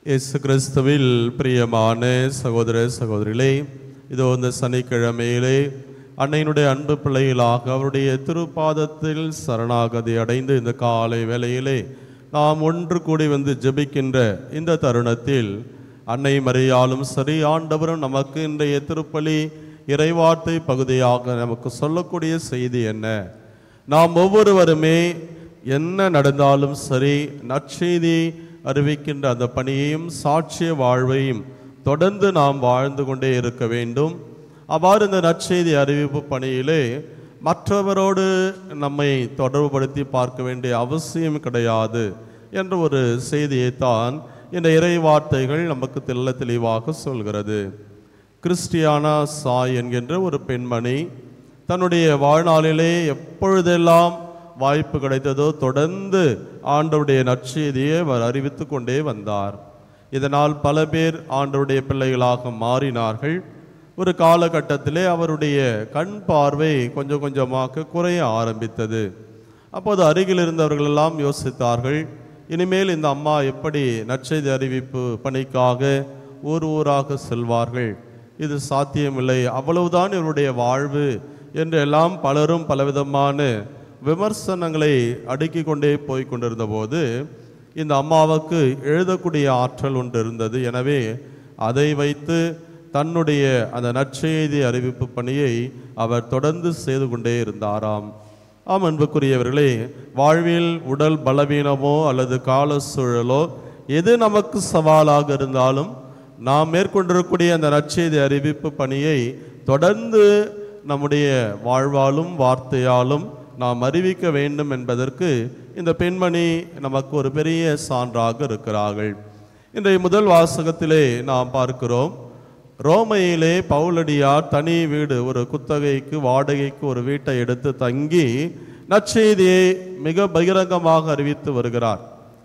இயேசு கிறிஸ்துவில் பிரியமான சகோதர சகோதரிகளே இதோ இந்த சனிக்கிழமையிலே அன்னையினுடைய அன்பு பிள்ளைகளாக அவருடைய திருப்பாதத்தில் சரணாகதி அடைந்து இந்த காலை வேளையிலே நாம் ஒன்று கூடி வந்து ஜெபிக்கின்ற இந்த தருணத்தில் அன்னை மரியாலும் சரி ஆண்டவரும் நமக்கு இன்றைய திருப்பலி இறைவார்த்தை பகுதியாக நமக்கு சொல்லக்கூடிய செய்தி என்ன நாம் ஒவ்வொருவருமே என்ன நடந்தாலும் சரி நற்செய்தி அறிவிக்கின்ற அந்த பணியையும் சாட்சிய வாழ்வையும் தொடர்ந்து நாம் வாழ்ந்து கொண்டே இருக்க வேண்டும் அவ்வாறு இந்த நற்செய்தி அறிவிப்பு பணியிலே மற்றவரோடு நம்மை தொடர்புபடுத்தி பார்க்க வேண்டிய அவசியம் கிடையாது என்ற ஒரு செய்தியைத்தான் இந்த இறை வார்த்தைகள் நமக்கு தெள்ள தெளிவாக சொல்கிறது கிறிஸ்டியானா சாய் என்கின்ற ஒரு பெண்மணி தன்னுடைய வாழ்நாளிலே எப்பொழுதெல்லாம் வாய்ப்பு கிடைத்ததோ தொடர்ந்து ஆண்டவருடைய நற்செய்தியை அவர் அறிவித்து கொண்டே வந்தார் இதனால் பல பேர் ஆண்டவருடைய பிள்ளைகளாக மாறினார்கள் ஒரு காலகட்டத்திலே அவருடைய கண் பார்வை கொஞ்சம் கொஞ்சமாக குறைய ஆரம்பித்தது அப்போது அருகில் இருந்தவர்கள் எல்லாம் யோசித்தார்கள் இனிமேல் இந்த அம்மா எப்படி நற்செய்தி அறிவிப்பு பணிக்காக ஊர் ஊராக செல்வார்கள் இது சாத்தியமில்லை அவ்வளவுதான் இவருடைய வாழ்வு என்று எல்லாம் பலரும் பலவிதமான விமர்சனங்களை அடுக்கிக் கொண்டே போய் கொண்டிருந்த போது இந்த அம்மாவுக்கு எழுதக்கூடிய ஆற்றல் ஒன்று இருந்தது எனவே அதை வைத்து தன்னுடைய அந்த நற்செய்தி அறிவிப்பு பணியை அவர் தொடர்ந்து செய்து கொண்டே இருந்தாராம் ஆம் அன்புக்குரியவர்களே வாழ்வில் உடல் பலவீனமோ அல்லது கால சூழலோ எது நமக்கு சவாலாக இருந்தாலும் நாம் மேற்கொண்டிருக்கக்கூடிய அந்த நற்செய்தி அறிவிப்பு பணியை தொடர்ந்து நம்முடைய வாழ்வாலும் வார்த்தையாலும் நாம் அறிவிக்க வேண்டும் என்பதற்கு இந்த பெண்மணி நமக்கு ஒரு பெரிய சான்றாக இருக்கிறார்கள் இன்றைய முதல் வாசகத்திலே நாம் பார்க்கிறோம் ரோமையிலே பவுலடியார் தனி வீடு ஒரு குத்தகைக்கு வாடகைக்கு ஒரு வீட்டை எடுத்து தங்கி நற்செய்தியை மிக பகிரங்கமாக அறிவித்து வருகிறார்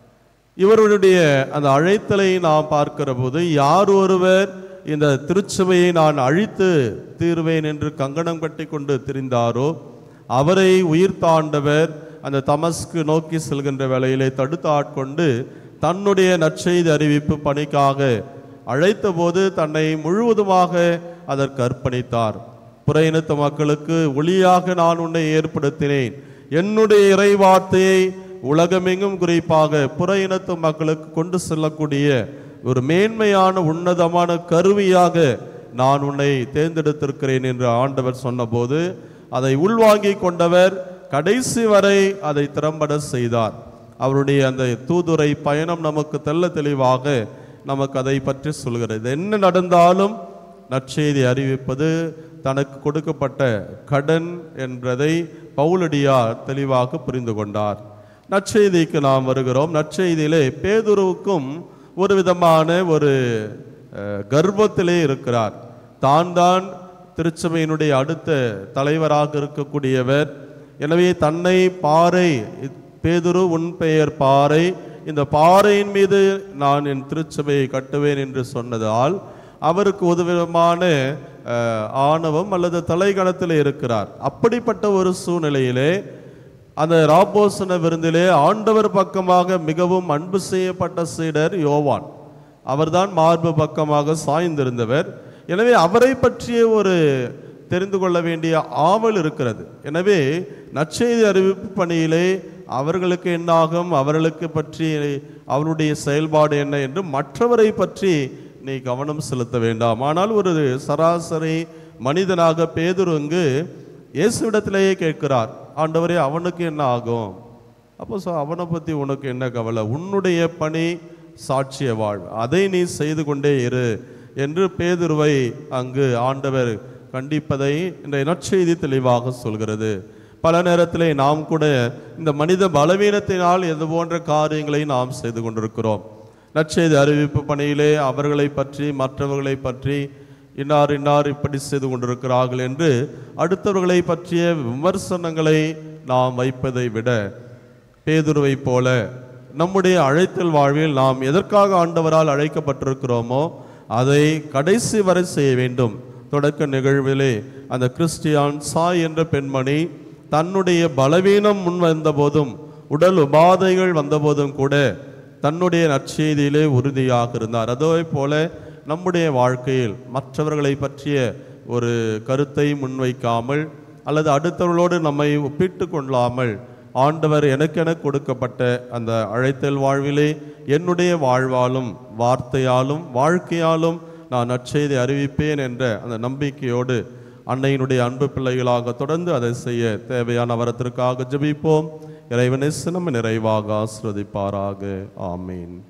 இவருடைய அந்த அழைத்தலை நாம் பார்க்கிற போது யார் ஒருவர் இந்த திருச்சபையை நான் அழித்து தீர்வேன் என்று கங்கணம் கட்டி கொண்டு திரிந்தாரோ அவரை உயிர் தாண்டவர் அந்த தமஸ்கு நோக்கி செல்கின்ற வேளையிலே தடுத்து ஆட்கொண்டு தன்னுடைய நற்செய்தி அறிவிப்பு பணிக்காக அழைத்தபோது தன்னை முழுவதுமாக அதற்கு அர்ப்பணித்தார் புற இனத்து மக்களுக்கு ஒளியாக நான் உன்னை ஏற்படுத்தினேன் என்னுடைய இறை வார்த்தையை உலகமெங்கும் குறிப்பாக புற இனத்து மக்களுக்கு கொண்டு செல்லக்கூடிய ஒரு மேன்மையான உன்னதமான கருவியாக நான் உன்னை தேர்ந்தெடுத்திருக்கிறேன் என்று ஆண்டவர் சொன்னபோது அதை உள்வாங்கிக் கொண்டவர் கடைசி வரை அதை திறம்பட செய்தார் அவருடைய அந்த தூதுரை பயணம் நமக்கு தெள்ள தெளிவாக நமக்கு அதை பற்றி சொல்கிறது என்ன நடந்தாலும் நற்செய்தி அறிவிப்பது தனக்கு கொடுக்கப்பட்ட கடன் என்பதை பவுலடியார் தெளிவாக புரிந்து கொண்டார் நற்செய்திக்கு நாம் வருகிறோம் நற்செய்தியிலே பேதுருவுக்கும் ஒரு விதமான ஒரு அஹ், கர்வத்திலே இருக்கிறார் தான் தான் திருச்சபையினுடைய அடுத்த தலைவராக இருக்கக்கூடியவர் எனவே தன்னை பாறை பேதுரு உன் பெயர் பாறை இந்த பாறையின் மீது நான் என் திருச்சபையை கட்டுவேன் என்று சொன்னதால் அவருக்கு ஒரு விதமான அஹ், ஆணவம் அல்லது தலைகணத்தில் இருக்கிறார் அப்படிப்பட்ட ஒரு சூழ்நிலையிலே அந்த ராபோசன விருந்திலே ஆண்டவர் பக்கமாக மிகவும் அன்பு செய்யப்பட்ட சீடர் யோவான் அவர்தான் மார்பு பக்கமாக சாய்ந்திருந்தவர் எனவே அவரை பற்றிய ஒரு தெரிந்து கொள்ள வேண்டிய ஆவல் இருக்கிறது எனவே நற்செய்தி அறிவிப்பு பணியிலே அவர்களுக்கு என்னாகும் அவர்களுக்கு பற்றி அவருடைய செயல்பாடு என்ன என்று மற்றவரை பற்றி நீ கவனம் செலுத்த வேண்டாம் ஆனால் ஒரு சராசரி மனிதனாக பேதுரு இங்கு இயேசுவிடத்திலேயே கேட்கிறார் ஆண்டவரே அவனுக்கு என்ன ஆகும் அப்போ சொ அவனை பற்றி உனக்கு என்ன கவலை உன்னுடைய பணி சாட்சிய வாழ்வு அதை நீ செய்து கொண்டே இரு என்று பேதுருவை அங்கு ஆண்டவர் கண்டிப்பதை இந்த நற்செய்தி தெளிவாக சொல்கிறது பல நேரத்திலே நாம் கூட இந்த மனித பலவீனத்தினால் இது போன்ற காரியங்களை நாம் செய்து கொண்டிருக்கிறோம் நற்செய்தி அறிவிப்பு பணியிலே அவர்களை பற்றி மற்றவர்களை பற்றி இன்னார் இன்னார் இப்படி செய்து கொண்டிருக்கிறார்கள் என்று அடுத்தவர்களை பற்றிய விமர்சனங்களை நாம் வைப்பதை விட பேதுருவை போல நம்முடைய அழைத்தல் வாழ்வில் நாம் எதற்காக ஆண்டவரால் அழைக்கப்பட்டிருக்கிறோமோ அதை கடைசி வரை செய்ய வேண்டும் தொடக்க நிகழ்விலே அந்த கிறிஸ்டியான் சாய் என்ற பெண்மணி தன்னுடைய பலவீனம் முன் வந்த போதும் உடல் உபாதைகள் வந்தபோதும் கூட தன்னுடைய நற்செய்தியிலே உறுதியாக இருந்தார் அதே போல நம்முடைய வாழ்க்கையில் மற்றவர்களை பற்றிய ஒரு கருத்தை முன்வைக்காமல் அல்லது அடுத்தவர்களோடு நம்மை ஒப்பிட்டு கொள்ளாமல் ஆண்டவர் எனக்கென கொடுக்கப்பட்ட அந்த அழைத்தல் வாழ்விலே என்னுடைய வாழ்வாலும் வார்த்தையாலும் வாழ்க்கையாலும் நான் நற்செய்தி அறிவிப்பேன் என்ற அந்த நம்பிக்கையோடு அன்னையினுடைய அன்பு பிள்ளைகளாக தொடர்ந்து அதை செய்ய தேவையான வரத்திற்காக ஜெபிப்போம் இறைவனை சினம் நிறைவாக ஆசிரதிப்பாராக ஆமீன்